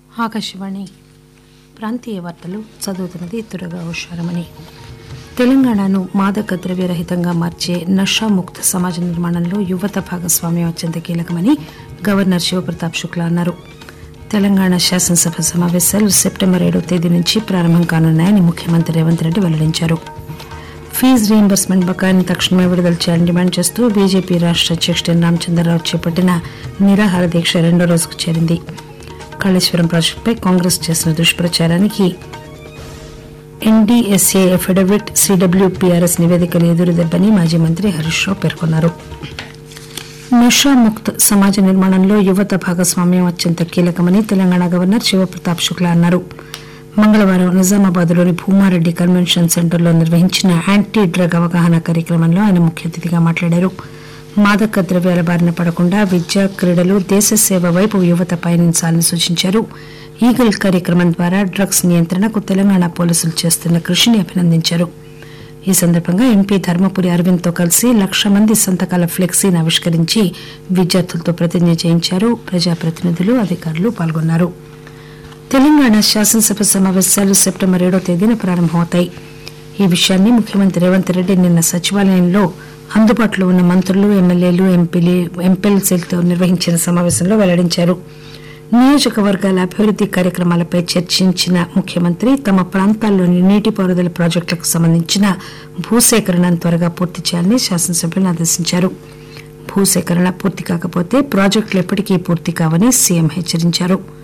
ఆకాశవాణి ప్రాంతీయ వార్తలు చదువుతున్నది తురగా హుషారమని తెలంగాణను మాదక ద్రవ్యరహితంగా మార్చే నషాముక్త సమాజ నిర్మాణంలో యువత భాగస్వామ్యం అత్యంత కీలకమని గవర్నర్ శివప్రతాప్ శుక్లా అన్నారు తెలంగాణ శాసనసభ సమావేశాలు సెప్టెంబర్ ఏడో తేదీ నుంచి ప్రారంభం కానున్నాయని ముఖ్యమంత్రి రేవంత్ రెడ్డి వెల్లడించారు ఫీజు రీయింబర్స్మెంట్ బకాయిని తక్షణమే విడుదల చేయాలని డిమాండ్ చేస్తూ బీజేపీ రాష్ట్ర అధ్యక్షుడు ఎన్ రామచంద్రరావు చేపట్టిన నిరాహార దీక్ష రెండో రోజుకు చేరింది కాళేశ్వరం ప్రాజెక్టుపై కాంగ్రెస్ చేసిన దుష్ప్రచారానికి ఎన్డీఎస్ఏ ఎఫిడవిట్ సిడబ్ల్యూపీఆర్ఎస్ నివేదికలు ఎదురుదెబ్బని మాజీ మంత్రి హరీష్ రావు పేర్కొన్నారు నషాముక్త సమాజ నిర్మాణంలో యువత భాగస్వామ్యం అత్యంత కీలకమని తెలంగాణ గవర్నర్ శివప్రతాప్ శుక్లా అన్నారు మంగళవారం నిజామాబాద్లోని భూమారెడ్డి కన్వెన్షన్ సెంటర్లో నిర్వహించిన యాంటీ డ్రగ్ అవగాహన కార్యక్రమంలో ఆయన ముఖ్య అతిథిగా మాట్లాడారు మాదక ద్రవ్యాల బారిన పడకుండా విద్య క్రీడలు దేశ సేవ వైపు యువత పయనించాలని సూచించారు ఈగల్ కార్యక్రమం ద్వారా డ్రగ్స్ నియంత్రణకు తెలంగాణ పోలీసులు చేస్తున్న కృషిని అభినందించారు ఈ సందర్భంగా ఎంపీ ధర్మపురి అరవింద్ తో కలిసి లక్ష మంది సంతకాల ఫ్లెక్సీని ఆవిష్కరించి విద్యార్థులతో ప్రతిజ్ఞ చేయించారు ప్రజాప్రతినిధులు అధికారులు పాల్గొన్నారు తెలంగాణ శాసనసభ సమావేశాలు సెప్టెంబర్ ఏడో తేదీన ప్రారంభమవుతాయి ఈ విషయాన్ని ముఖ్యమంత్రి రేవంత్ రెడ్డి నిన్న సచివాలయంలో అందుబాటులో ఉన్న మంత్రులు ఎమ్మెల్యేలు ఎంపీలు ఎంపీఎల్సీలతో నిర్వహించిన సమావేశంలో వెల్లడించారు నియోజకవర్గాల అభివృద్ది కార్యక్రమాలపై చర్చించిన ముఖ్యమంత్రి తమ ప్రాంతాల్లోని నీటిపారుదల ప్రాజెక్టులకు సంబంధించిన భూసేకరణను త్వరగా పూర్తి చేయాలని శాసనసభ్యులను ఆదేశించారు భూసేకరణ పూర్తి కాకపోతే ప్రాజెక్టులు ఎప్పటికీ పూర్తి కావని సీఎం హెచ్చరించారు